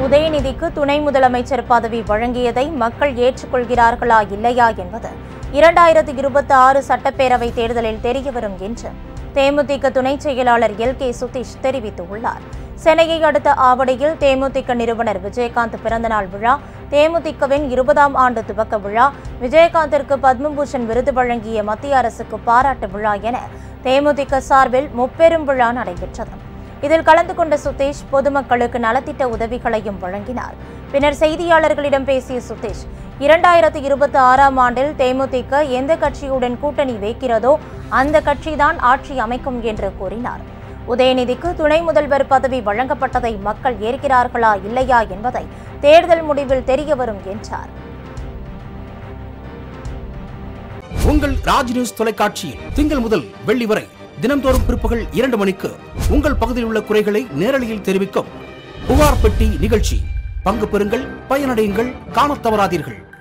உதயநிதிக்கு துணை முதலமைச்சர் பதவி வழங்கியதை மக்கள் ஏற்றுக்கொள்கிறார்களா இல்லையா என்பது இரண்டாயிரத்து இருபத்தி ஆறு சட்டப்பேரவை தேர்தலில் தெரியவரும் என்று தேமுதிக துணை செயலாளர் எல் கே சுதீஷ் தெரிவித்துள்ளார் சென்னையை அடுத்த ஆவடியில் தேமுதிக நிறுவனர் விஜயகாந்த் பிறந்தநாள் விழா தேமுதிகவின் இருபதாம் ஆண்டு துவக்க விழா விஜயகாந்திற்கு பத்மபூஷன் விருது வழங்கிய மத்திய அரசுக்கு பாராட்டு விழா என தேமுதிக சார்பில் முப்பெரும் விழா நடைபெற்றது இதில் கலந்து கொண்ட சுதீஷ் பொதுமக்களுக்கு நலத்திட்ட உதவிகளையும் வழங்கினார் பின்னர் செய்தியாளர்களிடம் பேசிய சுதீஷ் இரண்டாயிரத்து இருபத்தி ஆறாம் ஆண்டில் தேமுதிக எந்த கட்சியுடன் கூட்டணி வைக்கிறதோ அந்த கட்சிதான் ஆட்சி அமைக்கும் என்று கூறினார் உதயநிதிக்கு துணை முதல்வர் பதவி வழங்கப்பட்டதை மக்கள் ஏற்கிறார்களா இல்லையா என்பதை தேர்தல் முடிவில் தெரியவரும் என்றார் உங்கள் ராஜ் நியூஸ் தொலைக்காட்சியில் திங்கள் முதல் வெள்ளி வரை தினம்தோறும் பிற்பகல் இரண்டு மணிக்கு உங்கள் பகுதியில் உள்ள குறைகளை நேரலையில் தெரிவிக்கும் புகார் பெட்டி நிகழ்ச்சி பங்கு பெறுங்கள் பயனடையுங்கள் காணத் தவறாதீர்கள்